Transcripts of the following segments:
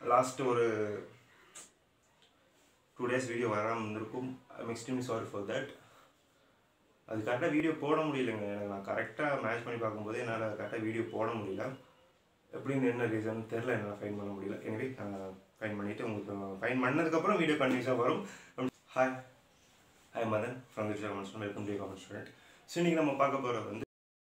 last ஒரு two days video வராமல் இருந்திருக்கும் I'm extremely sorry for that அது கரெக்டாக வீடியோ போட முடியலைங்க எனக்கு நான் கரெக்டாக மேட்ச் பண்ணி பார்க்கும்போது என்னால் கரெக்டாக வீடியோ போட முடியல எப்படின்னு என்ன ரீசன் தெரில என்னால் ஃபைன் பண்ண முடியல எனவே ஃபைன் பண்ணிவிட்டு உங்களுக்கு ஃபைன் பண்ணதுக்கப்புறம் வீடியோ கண்டினியூஸாக வரும் hi hi Madan from Vijay common student welcome to common student so இன்றைக்கி நம்ம பார்க்க போகிறது வந்து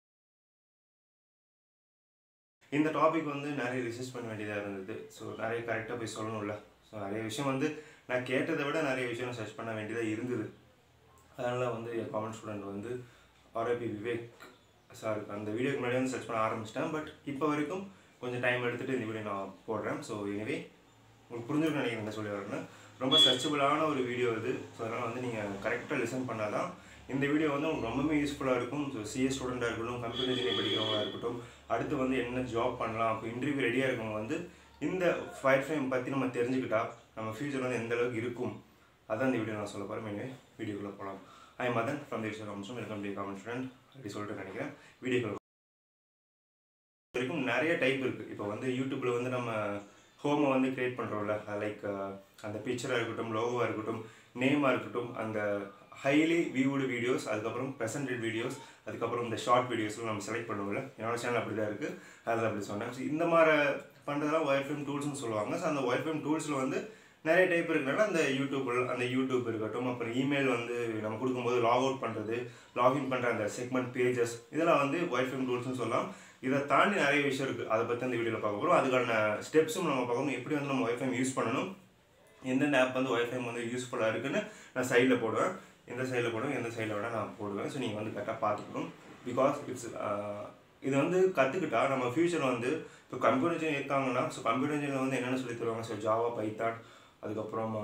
இந்த டாபிக் வந்து நிறைய ரிசர்ச் பண்ண வேண்டியதாக இருந்தது ஸோ நிறைய கரெக்டாக போய் சொல்லணும்ல ஸோ நிறைய விஷயம் வந்து நான் கேட்டதை விட நிறைய விஷயம் சர்ச் பண்ண வேண்டியதாக இருந்தது அதனால் வந்து என் காமன் ஸ்டூடெண்ட் வந்து ஆர்ஐபி விவேக் சாருக்கு அந்த வீடியோக்கு முன்னாடி வந்து சர்ச் பண்ண ஆரம்பிச்சிட்டேன் பட் இப்போ வரைக்கும் கொஞ்சம் டைம் எடுத்துகிட்டு இந்த வீடியோ நான் போடுறேன் ஸோ எனவே உங்களுக்கு புரிஞ்சுக்கணும் நினைக்கிறேன் என்ன சொல்லி வரேன்னு ரொம்ப சர்ச்சபிளான ஒரு வீடியோ இது ஸோ அதனால் வந்து நீங்கள் கரெக்டாக லிசன் பண்ணால் தான் இந்த வீடியோ வந்து உங்களுக்கு ரொம்பவே யூஸ்ஃபுல்லாக இருக்கும் ஸோ சிஎஸ் ஸ்டூடெண்ட்டாக இருக்கட்டும் கம்ப்யூட்டர் இன்ஜினியர் படிக்கிறவங்களா இருக்கட்டும் அடுத்து வந்து என்ன ஜாப் பண்ணலாம் இப்போ இன்டர்வியூ ரெடியாக இருக்கவங்க வந்து இந்த ஃபயர் ஃப்ரேம் பற்றி நம்ம தெரிஞ்சுக்கிட்டா நம்ம ஃபியூச்சர் வந்து எந்த அளவுக்கு இருக்கும் அதான் இந்த வீடியோ நான் சொல்ல போகிறேன் எனவே வீடியோக்குள்ளே போகலாம் ஐ மதன் ஃப்ரம் தி விஷயம் commons welcome to common student அப்படி சொல்லிட்டு நினைக்கிறேன் வீடியோக்குள்ள வரைக்கும் நிறைய டைப் இருக்குது இப்போ வந்து யூடியூப்பில் வந்து நம்ம ஹோமை வந்து க்ரியேட் பண்ணுறோம்ல லைக் அந்த பிக்சராக இருக்கட்டும் லோகோவாக இருக்கட்டும் நேமாக இருக்கட்டும் அந்த ஹைலி வியூடு வீடியோஸ் அதுக்கப்புறம் ப்ரெசன்டட் வீடியோஸ் அதுக்கப்புறம் இந்த ஷார்ட் வீடியோஸ்லாம் நம்ம செலக்ட் பண்ணுவோம்ல என்னோட சேனல் அப்படி தான் இருக்குது அதில் அப்படி சொன்னேன் ஸோ இந்த மாதிரி பண்ணுறதெல்லாம் ஒயர் ஃபிலிம் டூல்ஸ்னு சொல்லுவாங்க ஸோ அந்த ஒயர் ஃபிலிம் டூல்ஸில் வந்து நிறைய டைப் இருக்கிறனால அந்த யூடியூப் அந்த யூடியூப் இருக்கட்டும் அப்புறம் இமெயில் வந்து நம்ம கொடுக்கும்போது லாக் அவுட் பண்ணுறது லாகின் பண்ணுற அந்த செக்மெண்ட் பேஜஸ் இதெல்லாம் வந்து ஒயர் ஃபிலிம் டூல்ஸ்னு சொல்லலாம் இதை தாண்டி நிறைய விஷயம் இருக்குது அதை பற்றி அந்த வீடியோவில் பார்க்க போகிறோம் அதுக்கான ஸ்டெப்ஸும் நம்ம பார்க்கணும் எப்படி வந்து நம்ம ஒய்ஃபை யூஸ் பண்ணணும் எந்தெந்த ஆப் வந்து ஒய்ஃபை வந்து யூஸ்ஃபுல்லாக இருக்குன்னு நான் சைடில் போடுவேன் எந்த சைடில் போடுவேன் எந்த சைடில் விட நான் போடுவேன் ஸோ நீங்கள் வந்து கரெக்டாக பார்த்துக்கணும் பிகாஸ் இட்ஸ் இது வந்து கற்றுக்கிட்டா நம்ம ஃப்யூச்சர் வந்து இப்போ கம்ப்யூட்டர் இன்ஜினியர் இருக்காங்கன்னா ஸோ கம்ப்யூட்டர் இன்ஜினியர் வந்து என்னென்ன சொல்லி தருவாங்க ஸோ ஜாவா பைத்தான் அதுக்கப்புறம்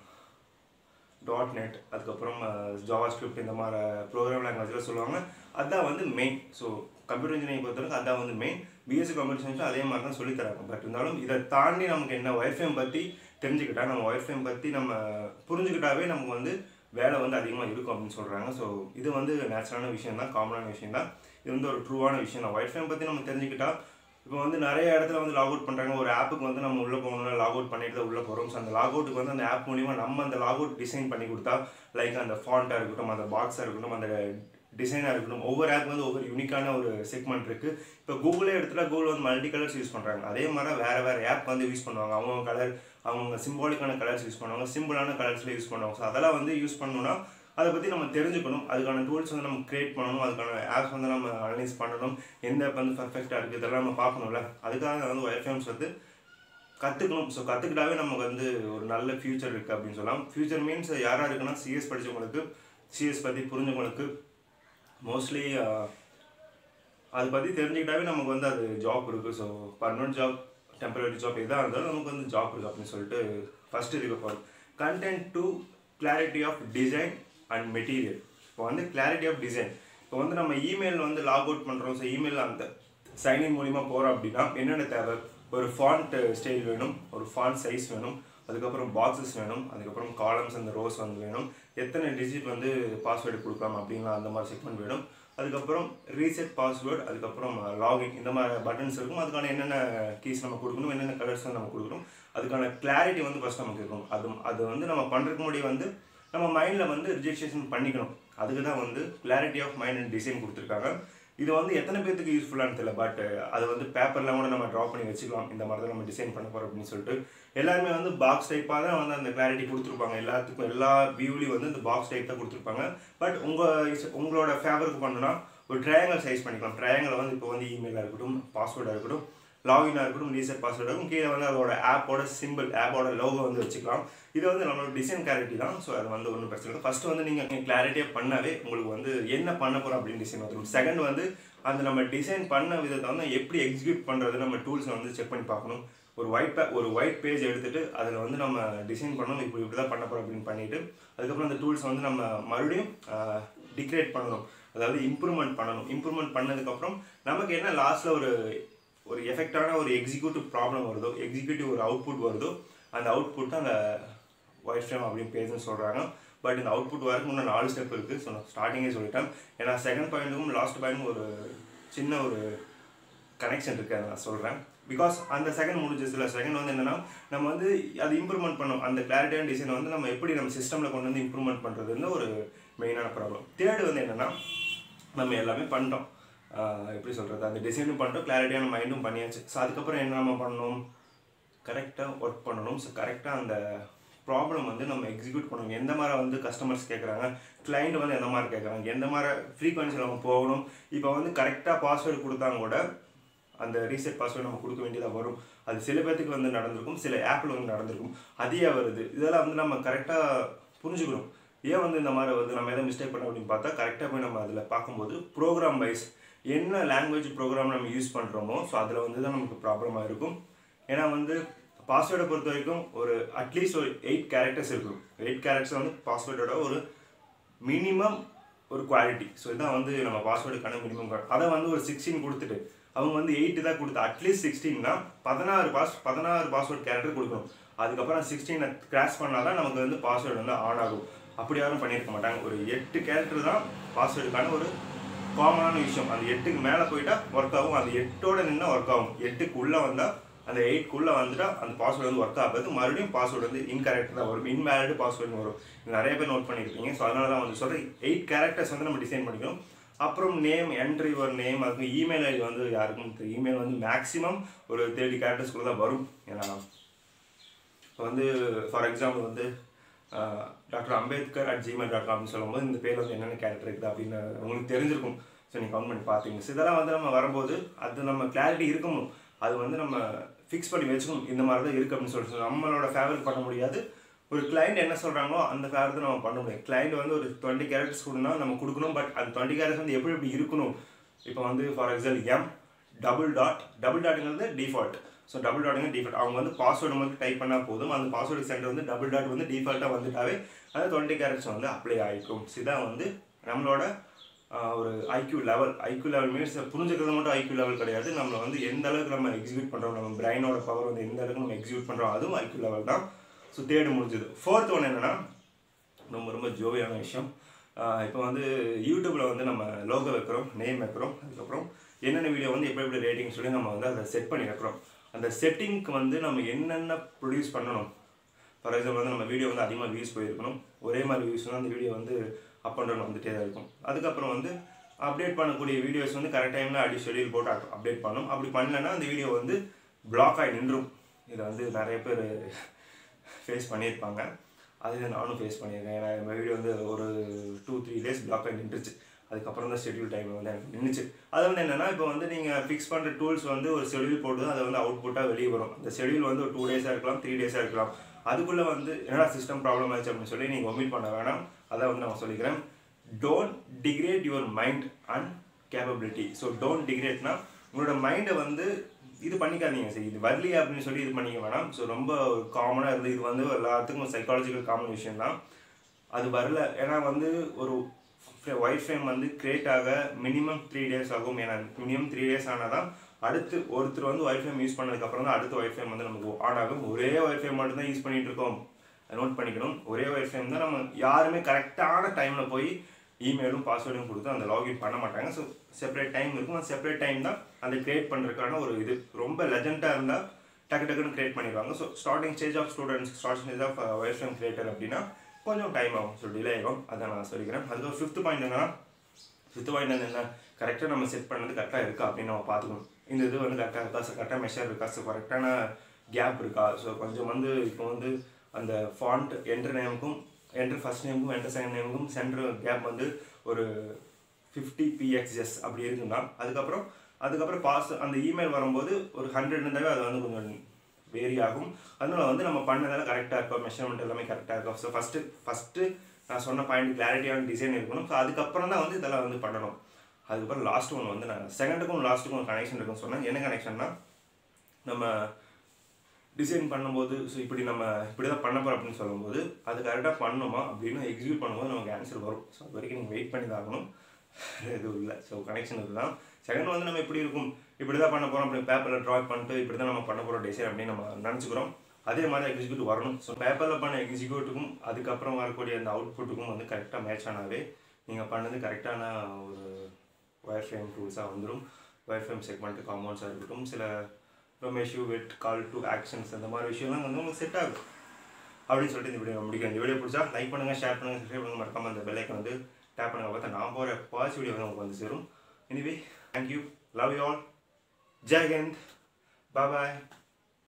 டாட் நெட் அதுக்கப்புறம் ஜாவா ஸ்கிரிப்ட் இந்த மாதிரி ப்ரோக்ராம் லாங்குவேஜில் சொல்லுவாங்க அதுதான் வந்து மெயின் ஸோ கம்ப்யூட்டர் இன்ஜினியரிங் பொறுத்தவரைக்கும் அதான் வந்து மெயின் பிஎஸ்சி கம்ப்யூட்டர் சயின்ஸும் அதே மாதிரி தான் சொல்லி தராங்க பட் இருந்தாலும் இதை தாண்டி நமக்கு என்ன ஒய்ஃபைம் பற்றி தெரிஞ்சுக்கிட்டா நம்ம ஒய்ஃபைம் பற்றி நம்ம புரிஞ்சுக்கிட்டாவே நமக்கு வந்து வேலை வந்து அதிகமாக இருக்கும் அப்படின்னு சொல்கிறாங்க ஸோ இது வந்து நேச்சுரலான விஷயம் தான் காமனான விஷயம் தான் இது வந்து ஒரு ட்ரூவான விஷயம் தான் ஒய்ஃபைம் பற்றி நம்ம தெரிஞ்சுக்கிட்டா இப்போ வந்து நிறைய இடத்துல வந்து லாக் அவுட் பண்ணுறாங்க ஒரு ஆப்புக்கு வந்து நம்ம உள்ளே போகணும்னா லாக் அவுட் பண்ணிட்டு தான் உள்ளே போகிறோம் ஸோ அந்த லாக் அவுட்டுக்கு வந்து அந்த ஆப் மூலிமா நம்ம அந்த லாக் அவுட் டிசைன் பண்ணி கொடுத்தா லைக் அந்த ஃபாண்ட்டாக இருக்கட்டும் அந்த பாக்ஸாக இருக்கட்டும் அந்த டிசைனாக இருக்கட்டும் ஒவ்வொரு ஆப் வந்து ஒவ்வொரு யூனிக்கான ஒரு செக்மெண்ட் இருக்குது இப்போ கூகுளே எடுத்துட்டா கூகுள் வந்து மல்டி கலர்ஸ் யூஸ் பண்ணுறாங்க அதே மாதிரி வேறு வேறு ஆப் வந்து யூஸ் பண்ணுவாங்க அவங்க கலர் அவங்க சிம்பாலிக்கான கலர்ஸ் யூஸ் பண்ணுவாங்க சிம்பிளான கலர்ஸில் யூஸ் பண்ணுவாங்க ஸோ அதெல்லாம் வந்து யூஸ் பண்ணணும்னா அதை பற்றி நம்ம தெரிஞ்சுக்கணும் அதுக்கான டூல்ஸ் வந்து நம்ம க்ரியேட் பண்ணணும் அதுக்கான ஆப்ஸ் வந்து நம்ம அனலைஸ் பண்ணணும் எந்த ஆப் வந்து பர்ஃபெக்டாக இருக்குது இதெல்லாம் நம்ம பார்க்கணும்ல அதுக்காக வந்து ஒய்ஃபைம்ஸ் வந்து கற்றுக்கணும் ஸோ கற்றுக்கிட்டாவே நமக்கு வந்து ஒரு நல்ல ஃப்யூச்சர் இருக்குது அப்படின்னு சொல்லலாம் ஃப்யூச்சர் மீன்ஸ் யாராக இருக்குன்னா சிஎஸ் படித்தவங்களுக்கு சிஎஸ் பற்றி புரிஞ்சவங்களுக்கு மோஸ்ட்லி அதை பற்றி தெரிஞ்சுக்கிட்டாவே நமக்கு வந்து அது ஜாப் இருக்குது so permanent job temporary job எதாக இருந்தாலும் நமக்கு வந்து ஜாப் இருக்குது அப்படின்னு சொல்லிட்டு ஃபஸ்ட்டு இதுக்கு போகிறோம் content to clarity of design and material இப்போ வந்து கிளாரிட்டி ஆஃப் டிசைன் இப்போ வந்து நம்ம இமெயில் வந்து லாக் அவுட் பண்ணுறோம் ஸோ இமெயில் அந்த சைனிங் மூலிமா போகிறோம் அப்படின்னா என்னென்ன தேவை ஒரு ஃபாண்ட் ஸ்டைல் வேணும் ஒரு ஃபாண்ட் சைஸ் வேணும் அதுக்கப்புறம் பாக்ஸஸ் வேணும் அதுக்கப்புறம் காலம்ஸ் அந்த ரோஸ் வந்து வேணும் எத்தனை டிஜிட் வந்து பாஸ்வேர்டு கொடுக்கலாம் அப்படின்லாம் அந்த மாதிரி செக்மெண்ட் வேணும் அதுக்கப்புறம் ரீசெட் பாஸ்வேர்டு அதுக்கப்புறம் லாகின் இந்த மாதிரி பட்டன்ஸ் இருக்கும் அதுக்கான என்னென்ன கீஸ் நம்ம கொடுக்கணும் என்னென்ன கலர்ஸ் நம்ம கொடுக்கணும் அதுக்கான கிளாரிட்டி வந்து ஃபஸ்ட் நமக்கு இருக்கணும் அது அது வந்து நம்ம பண்ணுறதுக்கு முன்னாடி வந்து நம்ம மைண்டில் வந்து ரிஜிஸ்ட்ரேஷன் பண்ணிக்கணும் அதுக்கு தான் வந்து clarity of mind and design கொடுத்துருக்காங்க இது வந்து எத்தனை பேர்த்துக்கு யூஸ்ஃபுல்லானு தெரியல பட் அது வந்து பேப்பரில் கூட நம்ம ட்ரா பண்ணி வச்சுக்கலாம் இந்த மாதிரி தான் நம்ம டிசைன் பண்ண போகிறோம் அப்படின்னு சொல்லிட்டு எல்லாருமே வந்து பாக்ஸ் டைப்பாக தான் வந்து அந்த கிளாரிட்டி கொடுத்துருப்பாங்க எல்லாத்துக்கும் எல்லா வியூலையும் வந்து இந்த பாக்ஸ் டைப் தான் கொடுத்துருப்பாங்க பட் உங்கள் உங்களோட ஃபேவருக்கு பண்ணணும்னா ஒரு ட்ரையாங்கல் சைஸ் பண்ணிக்கலாம் ட்ரையாங்கல் வந்து இப்போ வந்து இமெயிலாக இருக்கட்டும் பாஸ்வேர்டாக இருக்கட்டும் லாகினாக இருக்கட்டும் ரீசெட் பாஸ்வேர்டாக இருக்கும் கீழே வந்து அதோட ஆப்போட சிம்பிள் ஆப்போட லோகோ வந்து வச்சுக்கலாம் இது வந்து நம்மளோட டிசைன் கிளாரிட்டி தான் ஸோ அது வந்து ஒன்றும் பிரச்சனை இல்லை ஃபஸ்ட்டு வந்து நீங்கள் கிளாரிட்டியாக பண்ணாவே உங்களுக்கு வந்து என்ன பண்ண போகிறோம் அப்படின்னு டிசைன் வந்துடும் செகண்ட் வந்து அந்த நம்ம டிசைன் பண்ண விதத்தை வந்து எப்படி எக்ஸிக்யூட் பண்ணுறது நம்ம டூல்ஸை வந்து செக் பண்ணி பார்க்கணும் ஒரு ஒயிட் பே ஒரு ஒயிட் பேஜ் எடுத்துகிட்டு அதில் வந்து நம்ம டிசைன் பண்ணணும் இப்படி இப்படி தான் பண்ண போகிறோம் அப்படின்னு பண்ணிவிட்டு அதுக்கப்புறம் அந்த டூல்ஸ் வந்து நம்ம மறுபடியும் டிக்ரேட் பண்ணணும் அதாவது இம்ப்ரூவ்மெண்ட் பண்ணணும் இம்ப்ரூவ்மெண்ட் பண்ணதுக்கப்புறம் நமக்கு என்ன லாஸ்ட்டில் ஒரு ஒரு எஃபெக்டான ஒரு எக்ஸிக்யூட்டிவ் ப்ராப்ளம் வருதோ எக்ஸிக்யூட்டிவ் ஒரு அவுட்புட் வருதோ அந்த அவுட்புட் தான் அந்த ஒயிட் ஃப்ரேம் அப்படின்னு பேஜ்னு சொல்கிறாங்க பட் இந்த அவுட்புட் வரக்கு இன்னும் நாலு ஸ்டெப் இருக்குது ஸோ நான் ஸ்டார்டிங்கே சொல்லிட்டேன் ஏன்னா செகண்ட் பாயிண்ட்டுக்கும் லாஸ்ட் பாயிண்ட்டும் ஒரு சின்ன ஒரு கனெக்ஷன் இருக்குது அதை நான் சொல்கிறேன் பிகாஸ் அந்த செகண்ட் முடிஞ்சிச்சுல செகண்ட் வந்து என்னன்னா நம்ம வந்து அது இம்ப்ரூவ்மெண்ட் பண்ணோம் அந்த கிளாரிட்டியான டிசைனை வந்து நம்ம எப்படி நம்ம சிஸ்டமில் கொண்டு வந்து இம்ப்ரூவ்மெண்ட் பண்ணுறதுன்னு ஒரு மெயினான ப்ராப்ளம் தேர்டு வந்து என்னன்னா நம்ம எல்லாமே பண்ணிட்டோம் ஆஹ் எப்படி சொல்கிறது அந்த டிசைனும் பண்ணிட்டோம் கிளாரிட்டியான மைண்டும் பண்ணியாச்சு ஸோ அதுக்கப்புறம் என்ன நம்ம பண்ணணும் கரெக்டாக ஒர்க் பண்ணணும் ஸோ கரெக்டாக அந்த ப்ராப்ளம் வந்து நம்ம எக்ஸிக்யூட் பண்ணணும் எந்த மாதிரி வந்து கஸ்டமர்ஸ் கேட்குறாங்க client வந்து எந்த மாதிரி கேட்குறாங்க எந்த மாதிரி ஃப்ரீக்வன்சியில் நம்ம போகணும் இப்போ வந்து கரெக்டாக பாஸ்வேர்டு கொடுத்தாங்க கூட அந்த ரீசெட் பாஸ்வேர்டு நம்ம கொடுக்க வேண்டியதாக வரும் அது சில பேர்த்துக்கு வந்து நடந்திருக்கும் சில ஆப்பில் வந்து நடந்திருக்கும் அதே வருது இதெல்லாம் வந்து நம்ம கரெக்டாக புரிஞ்சுக்கணும் ஏன் வந்து இந்த மாதிரி வந்து நம்ம எதாவது மிஸ்டேக் பண்ண அப்படின்னு பார்த்தா கரெக்டாக போய் நம்ம அதில் பார்க்கும்போது ப்ரோக்ராம் வைஸ் என்ன லாங்குவேஜ் ப்ரோக்ராம் நம்ம யூஸ் பண்ணுறோமோ ஸோ அதில் வந்து தான் நமக்கு ப்ராப்ளமாக இருக்கும் ஏன்னா வந்து பாஸ்வேர்டை பொறுத்த வரைக்கும் ஒரு அட்லீஸ்ட் ஒரு எயிட் கேரக்டர்ஸ் இருக்கும் எயிட் கேரக்டர்ஸ் வந்து பாஸ்வேர்டோட ஒரு மினிமம் ஒரு குவாலிட்டி ஸோ இதான் வந்து நம்ம பாஸ்வேர்டுக்கான மினிமம் அதை வந்து ஒரு சிக்ஸ்டீன் கொடுத்துட்டு அவங்க வந்து எயிட்டு தான் கொடுத்து அட்லீஸ்ட் சிக்ஸ்டீன்னா பதினாறு பாஸ் பதினாறு பாஸ்வேர்டு கேரக்டர் கொடுக்கணும் அதுக்கப்புறம் சிக்ஸ்டீனை கிராஸ் பண்ணால் தான் நமக்கு வந்து பாஸ்வேர்டு வந்து ஆன் ஆகும் அப்படி யாரும் பண்ணியிருக்க மாட்டாங்க ஒரு எட்டு கேரக்டர் தான் பாஸ்வேர்டுக்கான ஒரு காமனான விஷயம் அந்த எட்டுக்கு மேலே போயிட்டா ஒர்க் ஆகும் அந்த எட்டோட நின்னா ஒர்க் ஆகும் எட்டுக்கு உள்ளே வந்தால் அந்த எயிட்குள்ளே வந்துட்டா அந்த பாஸ்வேர்டு வந்து ஒர்க் ஆகாது மறுபடியும் பாஸ்வேர்டு வந்து இன்கரெக்ட் தான் வரும் இன்வேலிட் பாஸ்வேர்டு வரும் இது நிறைய பேர் நோட் பண்ணியிருப்பீங்க ஸோ அதனால தான் வந்து சொல்கிறேன் எயிட் கேரக்டர்ஸ் வந்து நம்ம டிசைன் பண்ணிக்கணும் அப்புறம் நேம் என்ட்ரி யுவர் நேம் அதுக்கு இமெயில் ஐடி வந்து யாருக்கும் இமெயில் வந்து மேக்ஸிமம் ஒரு தேர்ட்டி கேரக்டர்ஸ்குள்ளே தான் வரும் ஏன்னா இப்போ வந்து ஃபார் எக்ஸாம்பிள் வந்து doctor Ambedkar at Gmail dot காம்னு சொல்லும்போது இந்த பேர் வந்து என்னென்ன கேரக்டர் இருக்குது அப்படின்னு உங்களுக்கு தெரிஞ்சிருக்கும் ஸோ நீங்கள் கவுண்ட் பண்ணி பார்த்தீங்க ஸோ இதெல்லாம் வந்து நம்ம வரும்போது அது நம்ம கிளாரிட்டி இருக்கணும் அது வந்து நம்ம ஃபிக்ஸ் பண்ணி வச்சுக்கணும் இந்த மாதிரி தான் இருக்குது அப்படின்னு சொல்லிட்டு நம்மளோட ஃபேவர் பண்ண முடியாது ஒரு கிளைண்ட் என்ன சொல்கிறாங்களோ அந்த ஃபேவர் தான் நம்ம பண்ண முடியும் கிளைண்ட் வந்து ஒரு டுவெண்ட்டி கேரக்டர்ஸ் கொடுனா நம்ம கொடுக்கணும் பட் அந்த டுவெண்ட்டி கேரக்டர்ஸ் வந்து எப்படி எப்படி இருக்கணும் இப்போ வந்து for example M double dot double டாட்டுங்கிறது டிஃபால்ட் ஸோ டபுள் டாட்டுங்க டிஃபால்ட் அவங்க வந்து பாஸ்வேர்டு மட்டும் டைப் பண்ணால் போதும் அந்த பாஸ்வேர்டு சென்டர் வந்து டபுள் டாட் வந்து டிஃபால்ட்டாக வந்துட்டாவே அந்த டுவெண்ட்டி கேரக்டர்ஸ் வந்து அப்ளை ஆகிக்கும் இதான் வந்து நம்மளோட ஆஹ், ஒரு IQ level IQ level means புரிஞ்சுக்கிறது மட்டும் ஐக்யூ லெவல் கிடையாது நம்மளை வந்து எந்த அளவுக்கு நம்ம எக்ஸிக்யூட் பண்ணுறோம் நம்ம பிரைனோட பவர் வந்து எந்த அளவுக்கு நம்ம எக்ஸிக்யூட் பண்ணுறோம் அதுவும் ஐக்யூ லெவல் தான் ஸோ தேர்டு முடிஞ்சது ஃபோர்த் ஒன் என்னன்னா ரொம்ப ரொம்ப ஜோவியான விஷயம் இப்போ வந்து யூடியூப்பில் வந்து நம்ம லோகோ வைக்கிறோம் நேம் வைக்கிறோம் அதுக்கப்புறம் என்னென்ன வீடியோ வந்து எப்படி எப்படி ரேட்டிங் சொல்லி நம்ம வந்து அதை செட் பண்ணி வைக்கிறோம் அந்த செட்டிங்க்கு வந்து நம்ம என்னென்ன ப்ரொடியூஸ் பண்ணணும் ஃபார் எக்ஸாம்பிள் வந்து நம்ம வீடியோ வந்து அதிகமாக வியூஸ் போயிருக்கணும் ஒரே மாதிரி வியூஸ் தான் அந்த வீடியோ வந்து அப் அண்ட் டவுன் வந்துட்டே தான் இருக்கும் அதுக்கப்புறம் வந்து அப்டேட் பண்ணக்கூடிய வீடியோஸ் வந்து கரெக்ட் டைமில் அடி ஷெடியூல் போட்டு அப்டேட் பண்ணணும் அப்படி பண்ணலைன்னா அந்த வீடியோ வந்து பிளாக் ஆகி நின்றும் இதை வந்து நிறைய பேர் ஃபேஸ் பண்ணியிருப்பாங்க அது நானும் ஃபேஸ் பண்ணியிருக்கேன் ஏன்னா இந்த வீடியோ வந்து ஒரு டூ த்ரீ டேஸ் பிளாக் ஆகி நின்றுச்சு அதுக்கப்புறம் தான் ஷெட்யூல் டைம் வந்து எனக்கு நின்றுச்சு அது வந்து என்னென்னா இப்போ வந்து நீங்கள் ஃபிக்ஸ் பண்ணுற டூல்ஸ் வந்து ஒரு ஷெட்யூல் போட்டு தான் அதை வந்து அவுட்புட்டாக வெளியே வரும் அந்த ஷெட்யூல் வந்து ஒரு டூ டேஸாக இருக்கலாம் த்ரீ டேஸாக இருக்கலாம் அதுக்குள்ளே வந்து என்னடா சிஸ்டம் ப்ராப்ளம் ஆச்சு அப்படின்னு சொல்லி நீங்கள் ஒமிட் பண்ண வேணாம் அதை வந்து நான் சொல்லிக்கிறேன் don't degrade your mind and capability so don't டிகிரேட்னா உங்களோட மைண்டை வந்து இது பண்ணிக்காதீங்க சரி இது வரலையே அப்படின்னு சொல்லி இது பண்ணிக்க வேணாம் ஸோ ரொம்ப காமனாக இருந்து இது வந்து எல்லாத்துக்கும் சைக்காலஜிக்கல் காமன் விஷயம் தான் அது வரல ஏன்னா வந்து ஒரு ஒயிட் ஃப்ரேம் வந்து கிரியேட் ஆக மினிமம் த்ரீ டேஸ் ஆகும் ஏன்னா மினிமம் த்ரீ டேஸ் ஆனால் தான் அடுத்து ஒருத்தர் வந்து ஒயிட் ஃப்ரேம் யூஸ் பண்ணதுக்கப்புறம் தான் அடுத்த ஒயிட் ஃப்ரேம் வந்து நமக்கு ஆன் ஆகும் ஒரே ஒயிட் ஃப்ரேம் மட்டும் தான் யூஸ் பண்ணிட்டு இருக்கோம் நோட் பண்ணிக்கணும் ஒரே ஒயிட் ஃப்ரேம் தான் நம்ம யாருமே கரெக்டான டைமில் போய் இமெயிலும் பாஸ்வேர்டும் கொடுத்து அந்த லாகின் பண்ண மாட்டாங்க ஸோ செப்பரேட் டைம் இருக்கும் அந்த செப்பரேட் டைம் தான் அந்த கிரியேட் பண்ணுறதுக்கான ஒரு இது ரொம்ப லெஜெண்டாக இருந்தால் டக்கு டக்குன்னு கிரியேட் பண்ணிடுவாங்க so starting stage of students starting stage of white frame creator அப்படின்னா கொஞ்சம் டைம் ஆகும் ஸோ டிலே ஆகும் அதான் நான் சொல்லிக்கிறேன் அதுக்கு ஃபிஃப்த் பாயிண்ட் என்னன்னா ஃபிஃப்த் பாயிண்ட் என்ன கரெக்டாக நம்ம செட் பண்ணது கரெக்டாக இருக்கா அப்படின்னு நம்ம பார்த்துக்கணும் இந்த இது வந்து கரெக்டாக இருக்கா ஸோ கரெக்டாக மெஷர் இருக்கா ஸோ கரெக்டான கேப் இருக்கா ஸோ கொஞ்சம் வந்து இப்போ வந்து அந்த ஃபாண்ட் என்ட்ரு நேமுக்கும் என்ட்ரு ஃபர்ஸ்ட் நேமுக்கும் என்ட்ரு செகண்ட் நேமுக்கும் சென்ட்ரு கேப் வந்து ஒரு ஃபிஃப்டி பிஎக்ஸ்எஸ் அப்படி இருக்குன்னா அதுக்கப்புறம் அதுக்கப்புறம் பாஸ் அந்த இமெயில் வரும்போது ஒரு ஹண்ட்ரட் இருந்தாவே அது வந்து கொஞ்சம் வேரி ஆகும் அதனால வந்து நம்ம பண்ணதால கரெக்டாக இருக்கும் மெஷர்மெண்ட் எல்லாமே கரெக்டாக இருக்கும் ஸோ ஃபஸ்ட்டு ஃபஸ்ட்டு நான் சொன்ன பாயிண்ட் கிளாரிட்டியான டிசைன் இருக்கணும் ஸோ அதுக்கப்புறம் தான் வந்து இதெல்லாம் வந்து பண்ணணும் அதுக்கப்புறம் லாஸ்ட் ஒன் வந்து நான் செகண்டுக்கும் லாஸ்ட்டுக்கும் கனெக்ஷன் இருக்குன்னு சொன்னேன் என்ன கனெக்ஷன்னா நம்ம டிசைன் பண்ணும்போது ஸோ இப்படி நம்ம இப்படி தான் பண்ண போகிறோம் அப்படின்னு சொல்லும்போது அது கரெக்டாக பண்ணணுமா அப்படின்னு எக்ஸிக்யூட் பண்ணும்போது நமக்கு ஆன்சர் வரும் ஸோ அது வரைக்கும் நீங்கள் வெயிட் பண்ணி தான் ஆகணும் எதுவும் இல்லை ஸோ கனெக்ஷன் இதுதான் செகண்ட் வந்து நம்ம எப்படி இருக்கும் இப்படி தான் பண்ண போகிறோம் அப்படி பேப்பரில் ட்ரா பண்ணிட்டு இப்படி தான் நம்ம பண்ண போகிறோம் டிசைன் அப்படின்னு நம்ம நினச்சிக்கிறோம் அதே மாதிரி எக்ஸிக்யூட் வரணும் ஸோ பேப்பரில் பண்ண எக்ஸிக்யூட்டுக்கும் அதுக்கப்புறம் வரக்கூடிய அந்த அவுட்புட்டுக்கும் வந்து கரெக்டாக மேட்ச் ஆனாவே நீங்கள் பண்ணது கரெக்டான ஒரு ஒயர் ஃப்ரேம் டூல்ஸாக வந்துடும் ஒயர் ஃப்ரேம் செக்மெண்ட் காம்பவுண்ட்ஸாக இருக்கட்டும் சில ரமேஷ் you with call to actions அந்த மாதிரி விஷயம்லாம் வந்து உங்களுக்கு செட் ஆகும் அப்படின்னு சொல்லிட்டு இந்த வீடியோ முடிக்கிறேன் இந்த வீடியோ பிடிச்சா லைக் பண்ணுங்கள் ஷேர் பண்ணுங்கள் சப்ஸ்கிரைப் பண்ணுங்கள் மறக்காம அந்த பெல்லைக்கன் வந்து டேப் பண்ணுங்க பார்த்தா நான் போகிற பாஸ் வீடியோ வந்து உங்களுக்கு வந்து சேரும் anyway thank you love you all ஜெய் ஹிந்த் பாய்